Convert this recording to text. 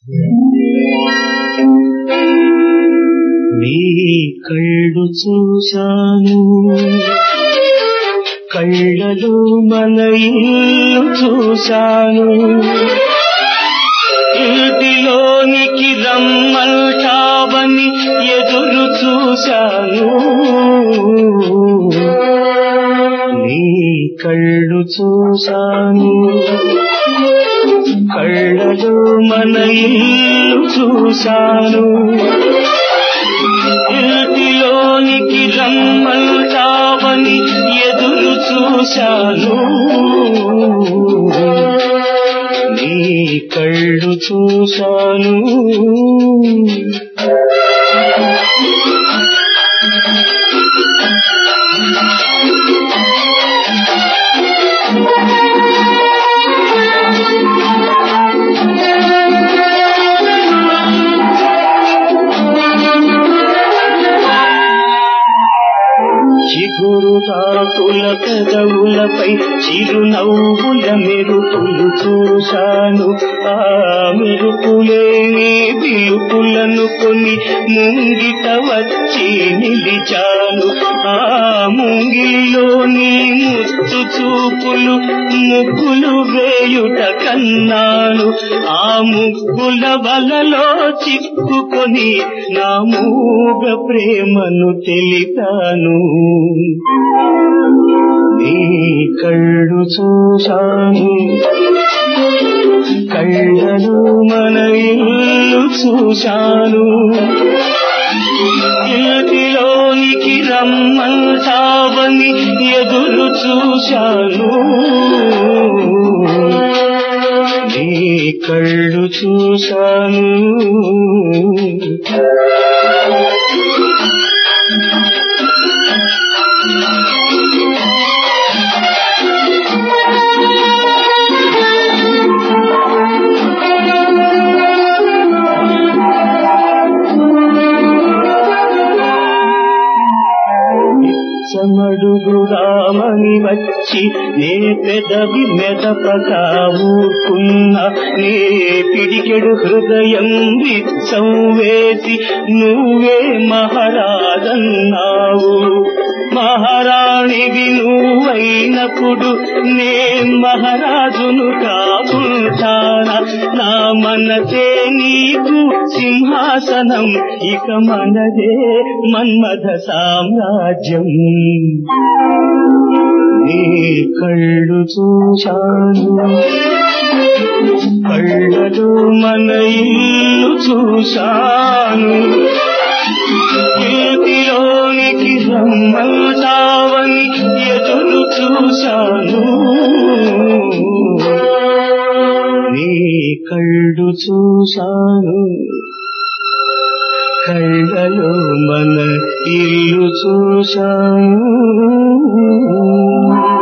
నీ కళ్ళు చూశాను కళ్ళలో మన ఇల్లు చూశాను ఇంటిలోనికి రమ్మంటావని ఎదురు చూశాను నీ కళ్ళు చూశాను కళ్ళలో మన ఇల్లు చూశాను ఇంటిలోనికి రమ్మంటావని ఎదురు చూశాను నీ కళ్ళు చూశాను చిగురుటాకుల పెదవులపై చిరునవ్వుల మెరుపులు చూశాను ఆ మెరుపులే నీ పిలుపులను కొని ముంగిట వచ్చి నిలిచాను ఆ ముంగిలో నీ ముత్తు చూపులు ముగ్గులు వేయుట కన్నాను ఆ ముగ్గుల వలలో చిక్కుకొని నా మూగ ప్రేమను తెలిపాను నీ కళ్ళు చూశాను కళ్ళను మన ఇల్లు చూశాను ఇంటిలోనికి రమ్మంటావని ఎదురు చూశాను నీ కళ్ళు చూశాను చమడుగురామని వచ్చి నే పెదవి మెదపగా ఊరుకున్నా నే పిడికెడు హృదయం విత్సం వేసి నువ్వే మహారాజన్నావు మహారాణివి నువ్వైనప్పుడు నే మహారాజును కాకుంటానా నా మనసే నీకు సింహాసనం ఇక మనదే మన్మథ సామ్రాజ్యం నీ కళ్ళు చూశాను కళ్ళలో మన ఇల్లు చూశాను ఇంటిలోనికి రమ్మంటావని ఎదురు చూశాను నీ కళ్ళు చూశాను కళ్ళలో మన ఇల్లు చూశాను